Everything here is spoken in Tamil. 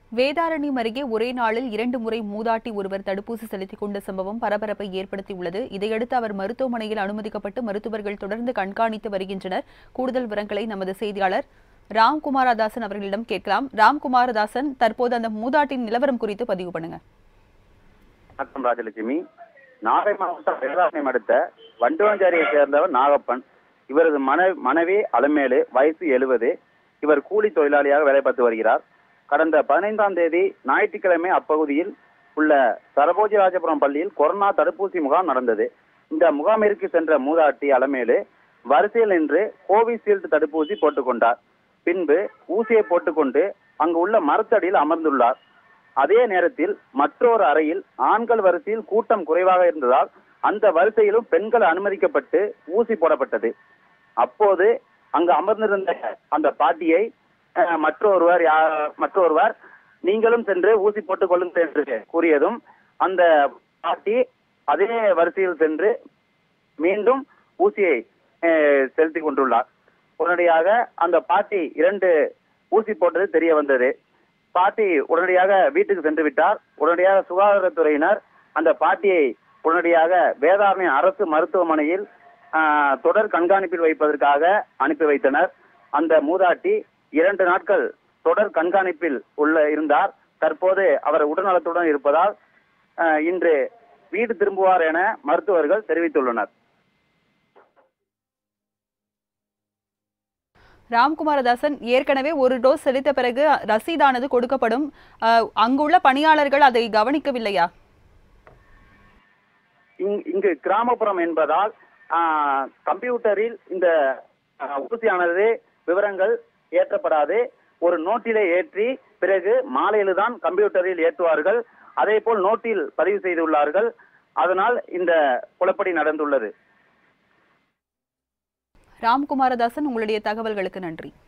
வேதாரண்யம் அருகே ஒரே நாளில் இரண்டு முறை மூதாட்டி ஒருவர் தடுப்பூசி செலுத்திக் கொண்ட சம்பவம் பரபரப்பை ஏற்படுத்தியுள்ளது இதையடுத்து அவர் மருத்துவமனையில் அனுமதிக்கப்பட்டு மருத்துவர்கள் தொடர்ந்து கண்காணித்து வருகின்றனர் கூடுதல் விவரங்களை நமது செய்தியாளர் ராம்குமாரதாசன் அவர்களிடம் கேட்கலாம் ராம்குமாரதாசன் தற்போது அந்த மூதாட்டின் நிலவரம் குறித்து பதிவு பண்ணுங்க வணக்கம் ராஜலட்சுமி நாகை மாவட்டம் வேதாரண்யம் அடுத்த வண்டுவாஞ்சாரியை சேர்ந்தவர் நாகப்பன் இவரது மன மனைவி அலமேலு வயசு எழுபது இவர் கூலி தொழிலாளியாக வேலை பார்த்து வருகிறார் கடந்த பதினைந்தாம் தேதி ஞாயிற்றுக்கிழமை அப்பகுதியில் உள்ள சரபோஜிராஜபுரம் பள்ளியில் கொரோனா தடுப்பூசி முகாம் நடந்தது இந்த முகாமிற்கு சென்ற மூதாட்டி அலமேலு வரிசையில் நின்று கோவிஷீல்டு தடுப்பூசி போட்டுக்கொண்டார் பின்பு ஊசியை போட்டுக்கொண்டு அங்கு உள்ள மரத்தடியில் அமர்ந்துள்ளார் அதே நேரத்தில் மற்றொரு அறையில் ஆண்கள் வரிசையில் கூட்டம் குறைவாக இருந்ததால் அந்த வரிசையிலும் பெண்கள் அனுமதிக்கப்பட்டு ஊசி போடப்பட்டது அப்போது அங்கு அமர்ந்திருந்த அந்த பாட்டியை அஹ், மற்றொருவர் யா- மற்றொருவர் நீங்களும் சென்று ஊசி போட்டுக் கொள்ளுங்கள் என்று கூறியதும் அந்த பாட்டி அதே வரிசையில் சென்று மீண்டும் ஊசியை அஹ், செலுத்திக் கொண்டுள்ளார் உடனடியாக அந்த பாட்டி இரண்டு ஊசி போட்டது தெரிய வந்தது பாட்டி உடனடியாக வீட்டுக்கு சென்று விட்டார் உடனடியாக சுகாதாரத்துறையினர் அந்த பாட்டியை உடனடியாக வேதாரண்யம் அரசு மருத்துவமனையில் ஆஹ், தொடர் கண்காணிப்பில் வைப்பதற்காக அனுப்பி வைத்தனர் அந்த மூதாட்டி இரண்டு நாட்கள் தொடர் கண்காணிப்பில் உள்ள இருந்தார் தற்போது அவர் உடல்நலத்துடன் இருப்பதால் ஆஹ், இன்று வீடு திரும்புவார் என மருத்துவர்கள் தெரிவித்துள்ளனர் ராம்குமாரதாசன் ஏற்கனவே ஒரு டோஸ் செலுத்த பிறகு ரசீதானது கொடுக்கப்படும் அஹ், அங்குள்ள பணியாளர்கள் அதை கவனிக்கவில்லையா இங்- இங்கு கிராமப்புறம் என்பதால் ஆஹ், கம்ப்யூட்டரில் இந்த ஆஹ், ஊசியானது விவரங்கள் ஏற்றப்படாது ஒரு நோட்டிலே ஏற்றி பிறகு மாலையில் தான் கம்ப்யூட்டரில் ஏற்றுவார்கள் அதே போல் நோட்டில் பதிவு செய்துள்ளார்கள் அதனால் இந்த குழப்படி நடந்துள்ளது ராம்குமாரதாசன் உங்களுடைய தகவல்களுக்கு நன்றி